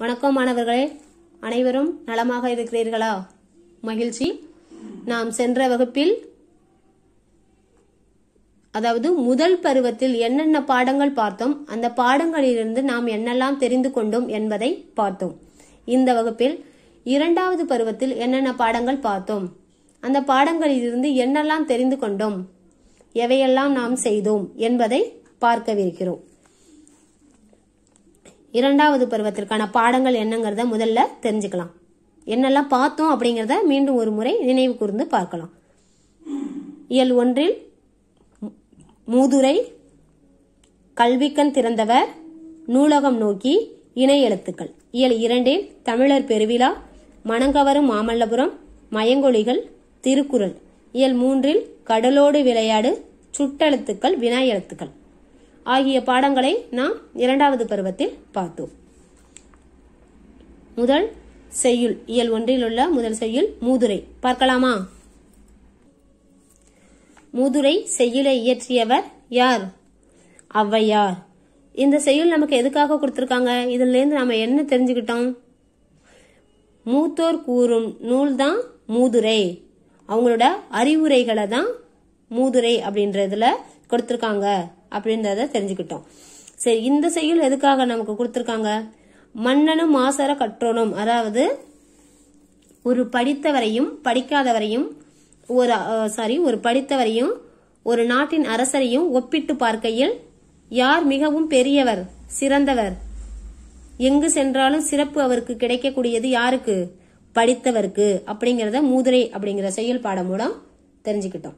வணக்கம் மாணவர்களே அனைவரும் நலமாக இருக்கிறீர்களா மகிழ்ச்சி நாம் சென்ற வகுப்பில் அதாவது முதல் பருவத்தில் என்னென்ன பாடங்கள் பார்த்தோம் அந்த பாடங்களிலிருந்து நாம் என்னெல்லாம் தெரிந்து கொண்டோம் என்பதை பார்த்தோம் இந்த வகுப்பில் இரண்டாவது பருவத்தில் என்னென்ன பாடங்கள் பார்த்தோம் அந்த பாடங்களிலிருந்து என்னெல்லாம் தெரிந்து கொண்டோம் எவையெல்லாம் நாம் செய்தோம் என்பதை பார்க்கவிருக்கிறோம் இரண்டாவது பருவத்திற்கான பாடங்கள் என்னங்கிறத முதல்ல தெரிஞ்சுக்கலாம் என்னெல்லாம் பார்த்தோம் அப்படிங்கிறத மீண்டும் ஒரு முறை நினைவு கூர்ந்து பார்க்கலாம் இயல் ஒன்றில் மூதுரை கல்விக்கண் திறந்தவர் நூலகம் நோக்கி இணை எழுத்துக்கள் இயல் இரண்டில் தமிழர் பெருவிழா மணங்கவரும் மாமல்லபுரம் மயங்கொழிகள் திருக்குறள் இயல் மூன்றில் கடலோடு விளையாடு சுட்டெழுத்துக்கள் வினா எழுத்துக்கள் ஆகிய பாடங்களை நாம் இரண்டாவது பருவத்தில் பார்த்தோம் முதல் செய்யுள் இயல் ஒன்றில் உள்ள முதல் செய்யுள் மூதுரை பார்க்கலாமா மூதுரை செய்யுளை இயற்றியவர் யார் ஔவையார் இந்த செய்யுள் நமக்கு எதுக்காக கொடுத்திருக்காங்க இதுல இருந்து நாம என்ன தெரிஞ்சுக்கிட்டோம் மூத்தோர் கூறும் நூல் தான் மூதுரை அவங்களோட அறிவுரைகளை தான் மூதுரை அப்படின்றதுல கொடுத்திருக்காங்க அப்படின்றத தெரிஞ்சுக்கிட்டோம் சரி இந்த செய்யுள் எதுக்காக நமக்கு கொடுத்திருக்காங்க மன்னனும் மாசர கற்றோனும் அதாவது ஒரு படித்தவரையும் படிக்காதவரையும் ஒரு சாரி ஒரு படித்தவரையும் ஒரு நாட்டின் அரசரையும் ஒப்பிட்டு பார்க்கையில் யார் மிகவும் பெரியவர் சிறந்தவர் எங்கு சென்றாலும் சிறப்பு அவருக்கு கிடைக்கக்கூடியது யாருக்கு படித்தவருக்கு அப்படிங்கறத மூதுரை அப்படிங்கிற செயல் பாடம் மூலம் தெரிஞ்சுக்கிட்டோம்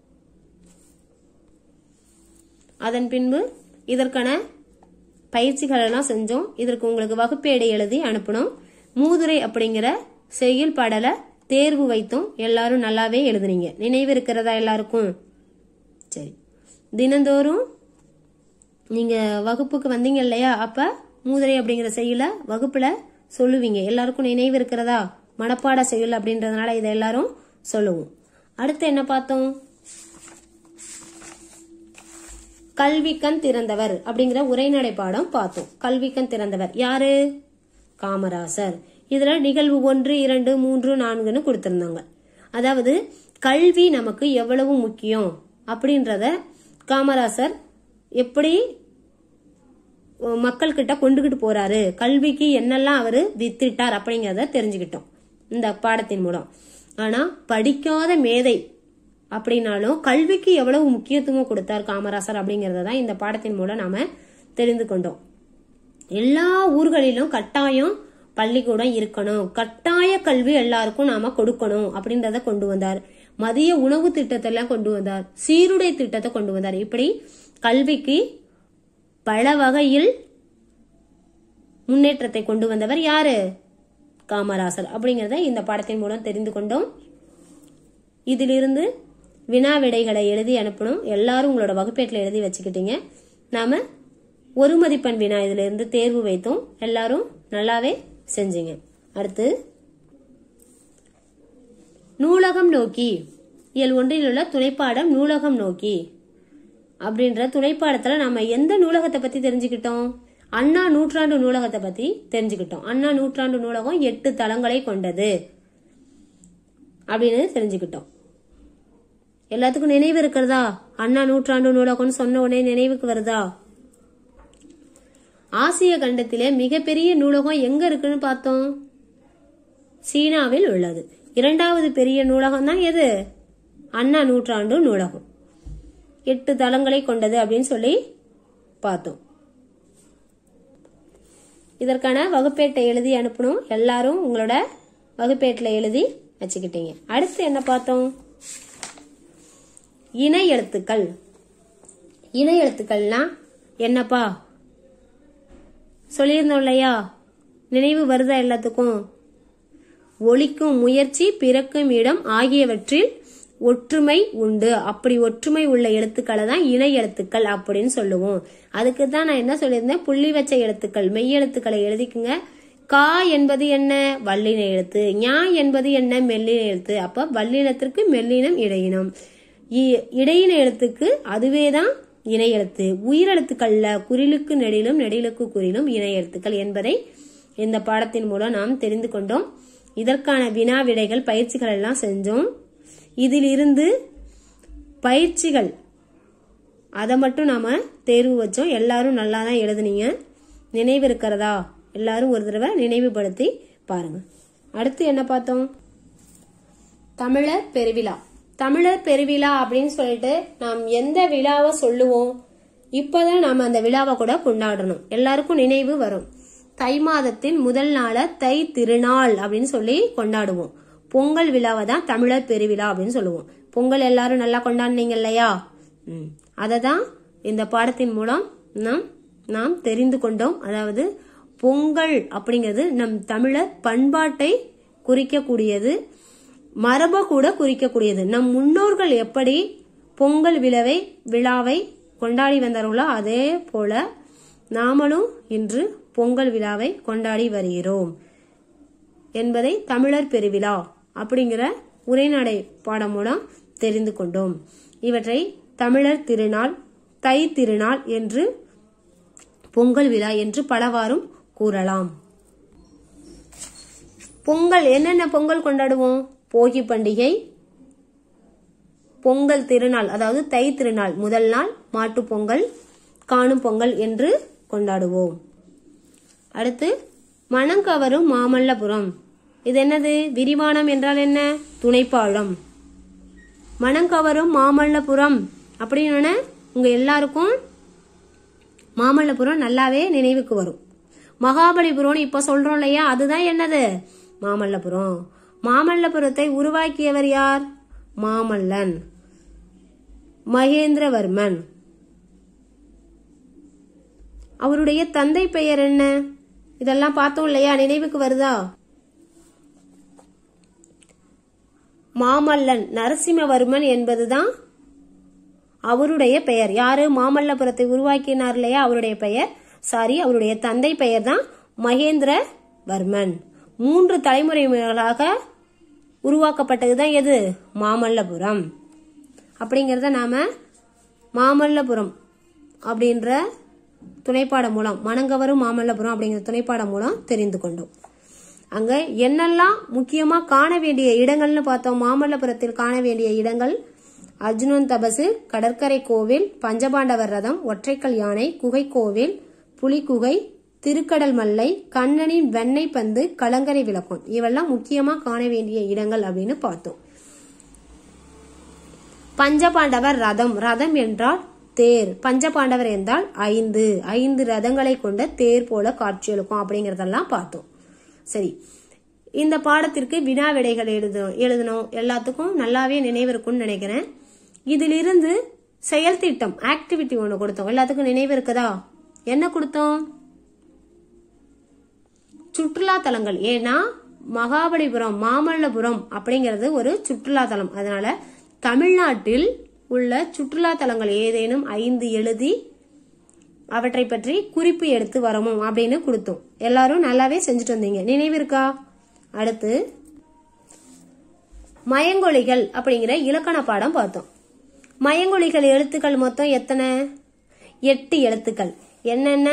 அதன் பின்பு இதற்கான பயிற்சிகள் எல்லாம் செஞ்சோம் இதற்கு உங்களுக்கு வகுப்பேடை எழுதி அனுப்பணும் மூதுரை அப்படிங்கிற செய்யுள் பாடலை தேர்வு வைத்தும் எல்லாரும் நல்லாவே எழுதுனீங்க நினைவு இருக்கிறதா எல்லாருக்கும் சரி தினந்தோறும் நீங்க வகுப்புக்கு வந்தீங்க இல்லையா அப்ப மூதுரை அப்படிங்கிற செய்யுள வகுப்புல சொல்லுவீங்க எல்லாருக்கும் நினைவு இருக்கிறதா மனப்பாட செய்யுள் அப்படின்றதுனால இதை எல்லாரும் சொல்லுவோம் அடுத்து என்ன பார்த்தோம் கல்விக்கண் திறந்தவர் அப்படிங்கிற உரைநடை பாடம் பார்த்தோம் கல்விக்கண் திறந்தவர் யாரு காமராசர் இதுல நிகழ்வு ஒன்று இரண்டு மூன்று நான்குன்னு கொடுத்திருந்தாங்க அதாவது கல்வி நமக்கு எவ்வளவு முக்கியம் அப்படின்றத காமராசர் எப்படி மக்கள் கிட்ட கொண்டுகிட்டு போறாரு கல்விக்கு என்னெல்லாம் அவரு வித்திட்டார் அப்படிங்கறத தெரிஞ்சுக்கிட்டோம் இந்த பாடத்தின் மூலம் ஆனா படிக்காத மேதை அப்படின்னாலும் கல்விக்கு எவ்வளவு முக்கியத்துவம் கொடுத்தார் காமராசர் அப்படிங்கறத தான் இந்த பாடத்தின் மூலம் நாம தெரிந்து கொண்டோம் எல்லா ஊர்களிலும் கட்டாயம் பள்ளிக்கூடம் இருக்கணும் கட்டாய கல்வி எல்லாருக்கும் நாம கொடுக்கணும் அப்படின்றத கொண்டு வந்தார் மதிய உணவு திட்டத்தை எல்லாம் கொண்டு வந்தார் சீருடை திட்டத்தை கொண்டு வந்தார் இப்படி கல்விக்கு பல வகையில் முன்னேற்றத்தை கொண்டு வந்தவர் யாரு காமராசர் அப்படிங்கறத இந்த பாடத்தின் மூலம் தெரிந்து கொண்டோம் இதிலிருந்து வினா விடைகளை எழுதி அனுப்பணும் எல்லாரும் உங்களோட வகுப்பேட்டில் எழுதி வச்சுக்கிட்டீங்க நாம ஒரு மதிப்பெண் வினா இதுல இருந்து தேர்வு வைத்தோம் எல்லாரும் நல்லாவே செஞ்சீங்க அடுத்து நூலகம் நோக்கி இயல் ஒன்றில் உள்ள துணைப்பாடம் நூலகம் நோக்கி அப்படின்ற துணைப்பாடத்துல நம்ம எந்த நூலகத்தை பத்தி தெரிஞ்சுக்கிட்டோம் அண்ணா நூற்றாண்டு நூலகத்தை பத்தி தெரிஞ்சுக்கிட்டோம் அண்ணா நூற்றாண்டு நூலகம் எட்டு தளங்களை கொண்டது அப்படின்னு தெரிஞ்சுக்கிட்டோம் எல்லாத்துக்கும் நினைவு இருக்கிறதா அண்ணா நூற்றாண்டு நூலகம்னு சொன்ன உடனே நினைவுக்கு வருதா ஆசிய கண்டத்திலே மிகப்பெரிய நூலகம் எங்க இருக்குன்னு பார்த்தோம் சீனாவில் உள்ளது இரண்டாவது பெரிய நூலகம் தான் எது அண்ணா நூற்றாண்டு நூலகம் எட்டு தளங்களை கொண்டது அப்படின்னு சொல்லி பார்த்தோம் இதற்கான வகுப்பேட்டை எழுதி அனுப்பணும் எல்லாரும் உங்களோட வகுப்பேட்டில் எழுதி வச்சுக்கிட்டீங்க அடுத்து என்ன பார்த்தோம் இணை எழுத்துக்கள் இணை எழுத்துக்கள்னா என்னப்பா சொல்லியிருந்தோம் இல்லையா நினைவு வருதா எல்லாத்துக்கும் ஒழிக்கும் முயற்சி பிறக்கும் இடம் ஆகியவற்றில் ஒற்றுமை உண்டு அப்படி ஒற்றுமை உள்ள எழுத்துக்களை தான் இணை எழுத்துக்கள் அப்படின்னு சொல்லுவோம் அதுக்கு தான் நான் என்ன சொல்லியிருந்தேன் புள்ளி வச்ச எழுத்துக்கள் மெய் எழுத்துக்களை எழுதிக்குங்க கா என்பது என்ன வல்லின எழுத்து ஞா என்பது என்ன மெல்லின எழுத்து அப்ப வல்லினத்திற்கு மெல்லினம் இடையினம் இடையின எழுத்துக்கு அதுவே தான் இணை எழுத்து உயிரெழுத்துக்கள்ல குறிலுக்கு நெடிலும் நெடிலுக்கு குறிலும் இணை எழுத்துக்கள் என்பதை இந்த பாடத்தின் மூலம் நாம் தெரிந்து கொண்டோம் இதற்கான வினா விடைகள் பயிற்சிகள் எல்லாம் செஞ்சோம் இதிலிருந்து பயிற்சிகள் அதை மட்டும் நாம தேர்வு வச்சோம் எல்லாரும் நல்லா தான் எழுதுனீங்க நினைவு இருக்கிறதா எல்லாரும் ஒரு தடவை நினைவுபடுத்தி பாருங்க அடுத்து என்ன பார்த்தோம் தமிழர் பெருவிழா தமிழர் பெருவிழா அப்படின்னு சொல்லிட்டு நாம் எந்த விழாவை சொல்லுவோம் இப்பதான் நாம அந்த விழாவை கூட கொண்டாடணும் எல்லாருக்கும் நினைவு வரும் தை மாதத்தின் முதல் நாள தை திருநாள் அப்படின்னு சொல்லி கொண்டாடுவோம் பொங்கல் விழாவை தான் தமிழர் பெருவிழா அப்படின்னு சொல்லுவோம் பொங்கல் எல்லாரும் நல்லா கொண்டாடினீங்க இல்லையா ம் அதை தான் இந்த பாடத்தின் மூலம் நாம் நாம் தெரிந்து கொண்டோம் அதாவது பொங்கல் அப்படிங்கிறது நம் தமிழர் பண்பாட்டை குறிக்கக்கூடியது மரபை கூட குறிக்கக்கூடியது நம் முன்னோர்கள் எப்படி பொங்கல் விழாவை விழாவை கொண்டாடி வந்தார்களோ அதே போல நாமளும் இன்று பொங்கல் விழாவை கொண்டாடி வருகிறோம் என்பதை தமிழர் பெருவிழா அப்படிங்கிற உரைநடை பாடம் மூலம் தெரிந்து கொண்டோம் இவற்றை தமிழர் திருநாள் தை திருநாள் என்று பொங்கல் விழா என்று பலவாறும் கூறலாம் பொங்கல் என்னென்ன பொங்கல் கொண்டாடுவோம் போகி பண்டிகை பொங்கல் திருநாள் அதாவது தை திருநாள் முதல் நாள் மாட்டுப் பொங்கல் காணும் பொங்கல் என்று கொண்டாடுவோம் அடுத்து மணங்கவரும் மாமல்லபுரம் இது என்னது விரிவானம் என்றால் என்ன துணைப்பாழம் மணங்கவரும் மாமல்லபுரம் அப்படின்னு உங்க எல்லாருக்கும் மாமல்லபுரம் நல்லாவே நினைவுக்கு வரும் மகாபலிபுரம் இப்ப சொல்றோம் இல்லையா அதுதான் என்னது மாமல்லபுரம் மாமல்லபுரத்தை உருவாக்கியவர் யார் மாமல்லன் மகேந்திரவர்மன் அவருடைய தந்தை பெயர் என்ன இதெல்லாம் பார்த்தோம் இல்லையா நினைவுக்கு வருதா மாமல்லன் நரசிம்மவர்மன் என்பதுதான் அவருடைய பெயர் யாரு மாமல்லபுரத்தை உருவாக்கினார் இல்லையா அவருடைய பெயர் சாரி அவருடைய தந்தை பெயர் தான் மகேந்திரவர்மன் மூன்று தலைமுறைகளாக உருவாக்கப்பட்டதுதான் எது மாமல்லபுரம் அப்படிங்கறத நாம மாமல்லபுரம் அப்படின்ற துணைப்பாடம் மூலம் மணங்கவரும் மாமல்லபுரம் அப்படிங்கிற துணைப்பாடம் மூலம் தெரிந்து கொண்டோம் அங்க என்னெல்லாம் முக்கியமா காண வேண்டிய இடங்கள்னு பார்த்தோம் மாமல்லபுரத்தில் காண வேண்டிய இடங்கள் அர்ஜுனன் தபசு கடற்கரை கோவில் பஞ்சபாண்டவர் ரதம் ஒற்றைக்கல் யானை குகை கோவில் புலிகுகை திருக்கடல் மல்லை கண்ணனின் வெண்ணெய் பந்து கலங்கரை விளக்கம் இவெல்லாம் முக்கியமா காண வேண்டிய இடங்கள் அப்படின்னு பார்த்தோம் பஞ்சபாண்டவர் ரதம் ரதம் என்றால் தேர் பஞ்சபாண்டவர் என்றால் ஐந்து ஐந்து ரதங்களை கொண்ட தேர் போல காட்சியளிக்கும் அப்படிங்கறதெல்லாம் பார்த்தோம் சரி இந்த பாடத்திற்கு வினா விடைகள் எழுதணும் எழுதணும் எல்லாத்துக்கும் நல்லாவே நினைவு இருக்கும்னு நினைக்கிறேன் இதிலிருந்து செயல் திட்டம் ஆக்டிவிட்டி ஒன்று கொடுத்தோம் எல்லாத்துக்கும் நினைவு இருக்குதா என்ன கொடுத்தோம் சுற்றுலா தலங்கள் ஏன்னா மகாபலிபுரம் மாமல்லபுரம் அப்படிங்கிறது ஒரு சுற்றுலா தலம் அதனால தமிழ்நாட்டில் உள்ள சுற்றுலா தலங்கள் ஏதேனும் ஐந்து எழுதி அவற்றை பற்றி குறிப்பு எடுத்து வரணும் அப்படின்னு கொடுத்தோம் எல்லாரும் நல்லாவே செஞ்சுட்டு வந்தீங்க நினைவு இருக்கா அடுத்து மயங்கொலிகள் அப்படிங்கிற இலக்கண பாடம் பார்த்தோம் மயங்கொலிகள் எழுத்துக்கள் மொத்தம் எத்தனை எட்டு எழுத்துக்கள் என்னென்ன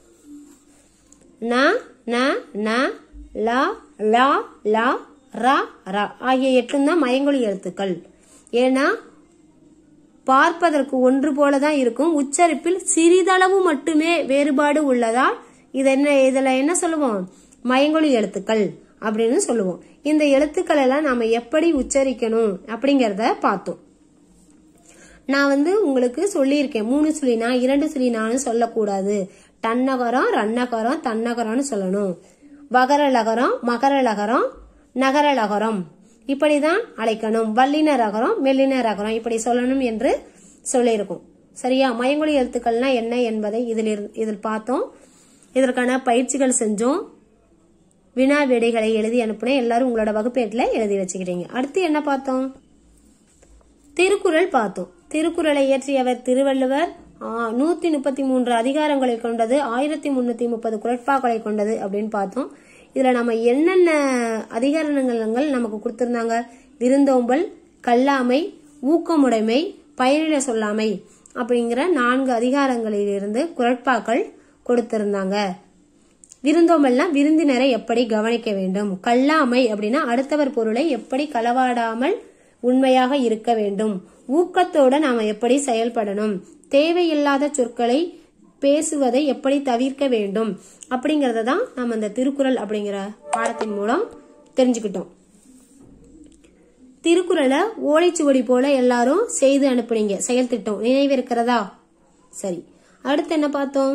ந ந ந லா லா லா ரா ரா ஆகிய எட்டும் தான் மயங்கொலி எழுத்துக்கள் ஏன்னா பார்ப்பதற்கு ஒன்று போல தான் இருக்கும் உச்சரிப்பில் சிறிதளவு மட்டுமே வேறுபாடு உள்ளதால் இது என்ன இதுல என்ன சொல்லுவோம் மயங்கொலி எழுத்துக்கள் அப்படின்னு சொல்லுவோம் இந்த எழுத்துக்கள் எல்லாம் நாம எப்படி உச்சரிக்கணும் அப்படிங்கறத பார்த்தோம் நான் வந்து உங்களுக்கு சொல்லியிருக்கேன் மூணு சுழினா இரண்டு சுழினான்னு சொல்லக்கூடாது டன்னகரம் ரன்னகரம் தன்னகரம்னு சொல்லணும் வகர லகரம் மகர லகரம் நகர லகரம் இப்படிதான் அழைக்கணும் வல்லின ரகரம் மெல்லின ரகரம் இப்படி சொல்லணும் என்று சொல்லியிருக்கோம் சரியா மயங்கொழி எழுத்துக்கள்னா என்ன என்பதை இதில் இரு- இதில் பார்த்தோம் இதற்கான பயிற்சிகள் செஞ்சோம் வினா விடைகளை எழுதி அனுப்புனேன் எல்லாரும் உங்களோட வகுப்பேட்டில் எழுதி வச்சுக்கிறீங்க அடுத்து என்ன பார்த்தோம் திருக்குறள் பார்த்தோம் திருக்குறளை இயற்றியவர் திருவள்ளுவர் நூத்தி முப்பத்தி மூன்று அதிகாரங்களை கொண்டது ஆயிரத்தி முன்னூத்தி முப்பது குரட்பாக்களை கொண்டது அப்படின்னு பார்த்தோம் இதுல நம்ம என்னென்ன அதிகாரங்கள் நமக்கு கொடுத்திருந்தாங்க விருந்தோம்பல் கல்லாமை ஊக்கமுடைமை பயனிட சொல்லாமை அப்படிங்கிற நான்கு அதிகாரங்களிலிருந்து குரட்பாக்கள் கொடுத்திருந்தாங்க விருந்தோம்பல்னா விருந்தினரை எப்படி கவனிக்க வேண்டும் கல்லாமை அப்படின்னா அடுத்தவர் பொருளை எப்படி களவாடாமல் உண்மையாக இருக்க வேண்டும் ஊக்கத்தோட நாம எப்படி செயல்படணும் தேவையில்லாத சொற்களை பேசுவதை எப்படி தவிர்க்க வேண்டும் அப்படிங்கறத தான் நம்ம இந்த திருக்குறள் அப்படிங்கிற பாடத்தின் மூலம் தெரிஞ்சுக்கிட்டோம் திருக்குறளை ஓலைச்சுவடி போல எல்லாரும் செய்து அனுப்புனீங்க செயல் திட்டம் நினைவு இருக்கிறதா சரி அடுத்து என்ன பார்த்தோம்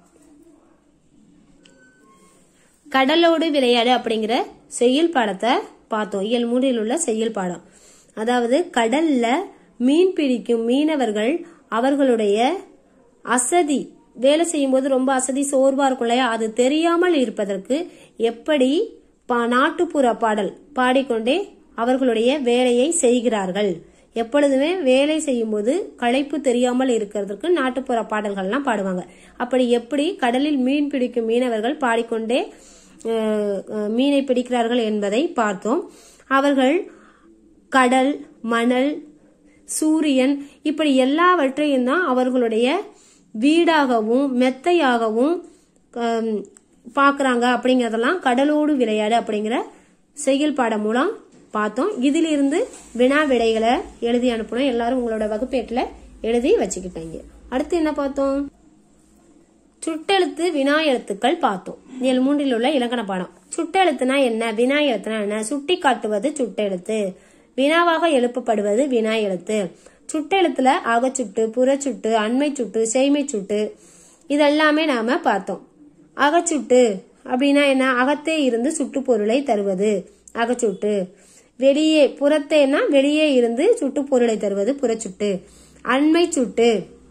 கடலோடு விளையாடு அப்படிங்கிற செய்யுள் பாடத்தை பார்த்தோம் இயல் மூன்றில் உள்ள செய்யுள் பாடம் அதாவது கடல்ல மீன் பிடிக்கும் மீனவர்கள் அவர்களுடைய அசதி வேலை செய்யும்போது ரொம்ப அசதி சோர்வா இருக்கும் இல்லையா அது தெரியாமல் இருப்பதற்கு எப்படி பா- நாட்டுப்புற பாடல் பாடிக்கொண்டே அவர்களுடைய வேலையை செய்கிறார்கள் எப்பொழுதுமே வேலை செய்யும்போது களைப்பு தெரியாமல் இருக்கிறதுக்கு நாட்டுப்புற பாடல்கள்லாம் பாடுவாங்க அப்படி எப்படி கடலில் மீன் பிடிக்கும் மீனவர்கள் பாடிக்கொண்டே அஹ், அஹ், மீனை பிடிக்கிறார்கள் என்பதை பார்த்தோம் அவர்கள் கடல் மணல் சூரியன் இப்படி எல்லாவற்றையும் தான் அவர்களுடைய வீடாகவும் மெத்தையாகவும் ஆம், பார்க்கறாங்க அப்படிங்கறதெல்லாம் கடலோடு விளையாடு அப்படிங்கிற செய்யுள் பாடம் மூலம் பார்த்தோம் இதிலிருந்து வினா விடைகளை எழுதி அனுப்பணும் எல்லாரும் உங்களோட வகுப்பேட்டில் எழுதி வச்சுக்கிட்டாங்க அடுத்து என்ன பார்த்தோம் சுட்டெழுத்து வினா எழுத்துக்கள் பார்த்தோம் இயல் மூன்றில் உள்ள இலக்கண பாடம் சுட்டெழுத்துனா என்ன வினா எழுத்துனா என்ன சுட்டி காட்டுவது சுட்டெழுத்து வினாவாக எழுப்பப்படுவது வினா எழுத்து சுட்டெழுத்துல அகச்சுட்டு புறச்சுட்டு அண்மை சுட்டு செய்மை சுட்டு இதெல்லாமே நாம பார்த்தோம் அகச்சுட்டு அப்படின்னா என்ன அகத்தே இருந்து சுட்டு பொருளை தருவது அகச்சுட்டு வெளியே புறத்தேனா வெளியே இருந்து சுட்டு பொருளை தருவது புறச்சுட்டு அண்மை சுட்டு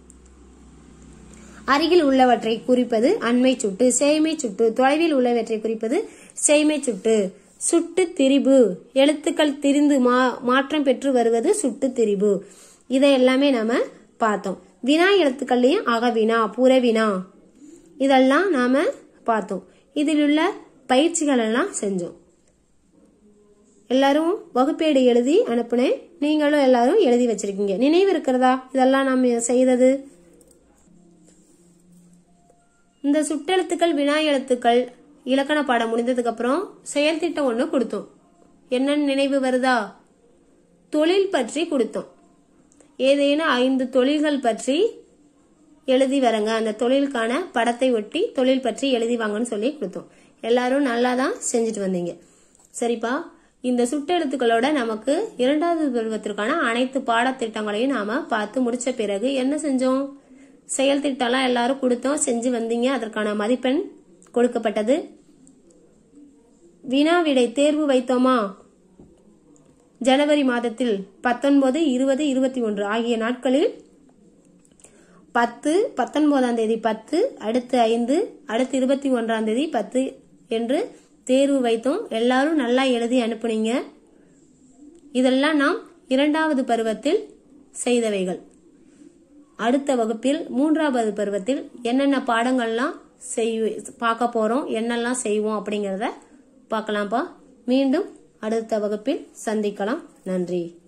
அருகில் உள்ளவற்றை குறிப்பது அண்மை சுட்டு சேய்மை சுட்டு தொலைவில் உள்ளவற்றை குறிப்பது சேய்மை சுட்டு சுட்டு திரிபு எழுத்துக்கள் திரிந்து மா மாற்றம் பெற்று வருவது சுட்டு திரிபு இதை எல்லாமே நாம பார்த்தோம் வினா எழுத்துக்கள்லயும் அகவினா புறவினா இதெல்லாம் நாம பார்த்தோம் இதில் உள்ள பயிற்சிகள் எல்லாம் செஞ்சோம் எல்லாரும் வகுப்பேடு எழுதி அனுப்புனேன் நீங்களும் எல்லாரும் எழுதி வச்சிருக்கீங்க நினைவு இருக்கிறதா இதெல்லாம் நாம செய்தது இந்த சுட்டெழுத்துக்கள் வினா எழுத்துக்கள் இலக்கண பாடம் முடிந்ததுக்கு அப்புறம் செயல் திட்டம் ஒண்ணு கொடுத்தோம் என்னன்னு நினைவு வருதா தொழில் பற்றி கொடுத்தோம் ஏதேனும் ஐந்து தொழில்கள் பற்றி எழுதி வரங்க அந்த தொழிலுக்கான படத்தை ஒட்டி தொழில் பற்றி எழுதி வாங்கன்னு சொல்லி கொடுத்தோம் எல்லாரும் நல்லா தான் செஞ்சுட்டு வந்தீங்க சரிப்பா இந்த சுட்டெழுத்துக்களோட நமக்கு இரண்டாவது பருவத்திற்கான அனைத்து பாடத்திட்டங்களையும் நாம பார்த்து முடிச்ச பிறகு என்ன செஞ்சோம் செயல் திட்டம்லாம் எல்லாரும் கொடுத்தோம் செஞ்சு வந்தீங்க அதற்கான மதிப்பெண் கொடுக்கப்பட்டது வினா விடை தேர்வு வைத்தோமா ஜனவரி மாதத்தில் பத்தொன்பது இருபது இருபத்தி ஒன்று ஆகிய நாட்களில் பத்து பத்தொன்பதாம் தேதி பத்து அடுத்து ஐந்து அடுத்து இருபத்தி ஒன்றாம் தேதி பத்து என்று தேர்வு வைத்தோம் எல்லாரும் நல்லா எழுதி அனுப்புனீங்க இதெல்லாம் நாம் இரண்டாவது பருவத்தில் செய்தவைகள் அடுத்த வகுப்பில் மூன்றாவது பருவத்தில் என்னென்ன பாடங்கள்லாம் செய் பார்க்க போறோம் என்னெல்லாம் செய்வோம் அப்படிங்கறத பார்க்கலாம்ப்பா மீண்டும் அடுத்த வகுப்பில் சந்திக்கலாம் நன்றி